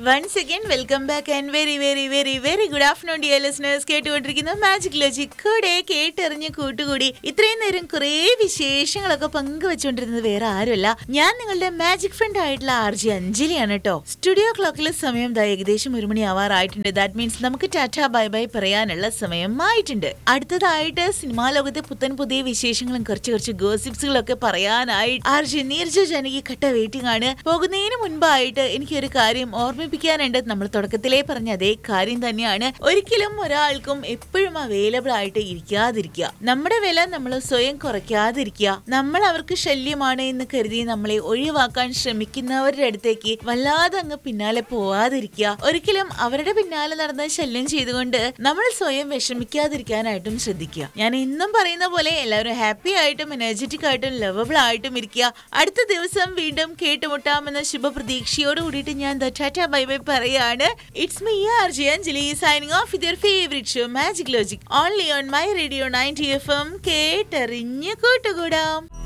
once again welcome back and very very very very good afternoon dear listeners കേട്ടുകൊണ്ടിരിക്കുന്ന magic logic കൂടെ കേട്ടറിഞ്ഞ് കൂട്ടുകൂടി ഇത്രയും നേരം കുറേ വിശേഷങ്ങളൊക്കെ പങ്കുവെച്ചുകൊണ്ടിരുന്നത് വേറെ ആരുമല്ല ഞാൻ നിങ്ങളുടെ മാജിക് ഫ്രണ്ട് ആയിട്ടുള്ള ആർ ജി അഞ്ജലിയാണ് കേട്ടോ സ്റ്റുഡിയോ ക്ലോക്കിലെ സമയം ദാ ഏകദേശം ഒരു മണി ആവാറായിട്ടുണ്ട് ദാറ്റ് മീൻസ് നമുക്ക് ടാറ്റ ബൈ ബൈ പറയാനുള്ള സമയം ആയിട്ടുണ്ട് അടുത്തതായിട്ട് സിനിമാ ലോകത്തെ പുത്തൻ പുതിയ വിശേഷങ്ങളും കുറച്ച് കുറച്ച് ഗോസിപ്സുകളൊക്കെ പറയാനായി ആർ ജി നീർജ ജനകി കട്ട വെയിറ്റിംഗ് ആണ് പോകുന്നതിന് മുൻപായിട്ട് എനിക്കൊരു കാര്യം ഓർമ്മിപ്പിക്കാനുണ്ട് നമ്മൾ തുടക്കത്തിലേ പറഞ്ഞ അതേ കാര്യം തന്നെയാണ് ഒരിക്കലും ഒരാൾക്കും എപ്പോഴും അവൈലബിൾ ആയിട്ട് ഇരിക്കാതിരിക്കുക നമ്മുടെ വില നമ്മൾ സ്വയം കുറയ്ക്കാതിരിക്കുക നമ്മൾ അവർക്ക് ശല്യമാണ് എന്ന് കരുതി നമ്മളെ ഒഴിവാക്കാൻ ശ്രമിക്കുന്നവരുടെ അടുത്തേക്ക് വല്ലാതെ അങ്ങ് പിന്നാലെ പോവാതിരിക്കുക ഒരിക്കലും അവരുടെ പിന്നാലെ നടന്ന് ശല്യം ചെയ്തുകൊണ്ട് നമ്മൾ സ്വയം വിഷമിക്കാതിരിക്കാനായിട്ടും ശ്രദ്ധിക്കുക ഞാൻ എന്നും പറയുന്ന പോലെ എല്ലാവരും ഹാപ്പി ആയിട്ടും എനർജറ്റിക് ആയിട്ടും ലവബിൾ ആയിട്ടും ഇരിക്കുക അടുത്ത ദിവസം വീണ്ടും കേട്ടുമുട്ടാമെന്ന ശുഭപ്രതീക്ഷയോട് കൂടിയിട്ട് ഞാൻ ടാറ്റ ബൈ ബൈ പറയാണ് it's me R G Anjali signing off with your favourite show magic logic only on my radio ninety F M കേട്ടറിഞ്ഞ് കൂട്ടുകൂടാം